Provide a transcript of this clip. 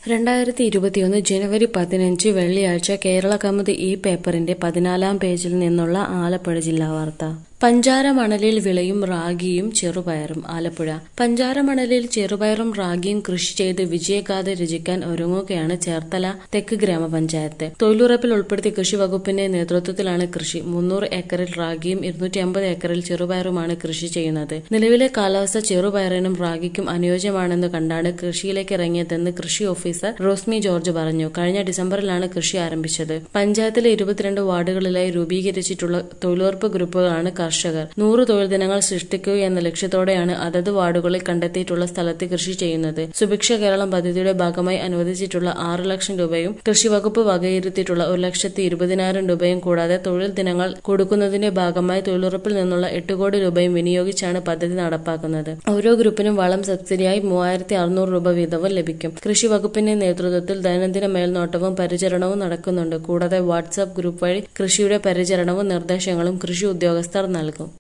രണ്ടായിരത്തി ഇരുപത്തിയൊന്ന് ജനുവരി പതിനഞ്ച് വെള്ളിയാഴ്ച കേരള കൗമുദി ഈ പേപ്പറിന്റെ പതിനാലാം പേജിൽ നിന്നുള്ള ആലപ്പുഴ ജില്ലാ വാർത്ത പഞ്ചാരമണലിൽ വിളയും റാഗിയും ചെറുപയറും ആലപ്പുഴ പഞ്ചാരമണലിൽ ചെറുപയറും റാഗിയും കൃഷി ചെയ്ത് വിജയഗാഥ രചിക്കാൻ ഒരുങ്ങുകയാണ് ചേർത്തല തെക്ക് ഗ്രാമപഞ്ചായത്ത് തൊഴിലുറപ്പിൽ ഉൾപ്പെടുത്തി കൃഷി വകുപ്പിന്റെ നേതൃത്വത്തിലാണ് കൃഷി മുന്നൂറ് ഏക്കറിൽ റാഗിയും ഇരുന്നൂറ്റി അമ്പത് ഏക്കറിൽ ചെറുപയറുമാണ് കൃഷി ചെയ്യുന്നത് നിലവിലെ കാലാവസ്ഥ ചെറുപയറിനും റാഗിക്കും അനുയോജ്യമാണെന്ന് കണ്ടാണ് കൃഷിയിലേക്ക് ഇറങ്ങിയതെന്ന് കൃഷി ഓഫീസർ റോസ്മി ജോർജ് പറഞ്ഞു കഴിഞ്ഞ ഡിസംബറിലാണ് കൃഷി ആരംഭിച്ചത് പഞ്ചായത്തിലെ ഇരുപത്തിരണ്ട് വാർഡുകളിലായി രൂപീകരിച്ചിട്ടുള്ള തൊഴിലുറപ്പ് ഗ്രൂപ്പുകളാണ് കർഷകർ നൂറ് തൊഴിൽ ദിനങ്ങൾ സൃഷ്ടിക്കുക എന്ന ലക്ഷ്യത്തോടെയാണ് അതത് വാർഡുകളിൽ കണ്ടെത്തിയിട്ടുള്ള സ്ഥലത്ത് കൃഷി ചെയ്യുന്നത് സുഭിക്ഷ കേരളം പദ്ധതിയുടെ ഭാഗമായി അനുവദിച്ചിട്ടുള്ള ആറ് ലക്ഷം രൂപയും കൃഷി വകുപ്പ് വകയിരുത്തിയിട്ടുള്ള ഒരു ലക്ഷത്തി ഇരുപതിനായിരം രൂപയും കൂടാതെ തൊഴിൽ ദിനങ്ങൾ കൊടുക്കുന്നതിന്റെ ഭാഗമായി തൊഴിലുറപ്പിൽ നിന്നുള്ള എട്ട് കോടി രൂപയും വിനിയോഗിച്ചാണ് പദ്ധതി നടപ്പാക്കുന്നത് ഓരോ ഗ്രൂപ്പിനും വളം സബ്സിഡിയായി മൂവായിരത്തി അറുന്നൂറ് രൂപ വീതവും ലഭിക്കും കൃഷി വകുപ്പിന്റെ നേതൃത്വത്തിൽ ദൈനംദിന മേൽനോട്ടവും പരിചരണവും നടക്കുന്നുണ്ട് കൂടാതെ വാട്സാപ്പ് ഗ്രൂപ്പ് വഴി കൃഷിയുടെ പരിചരണവും നിർദ്ദേശങ്ങളും കൃഷി ഉദ്യോഗസ്ഥർ നൽകും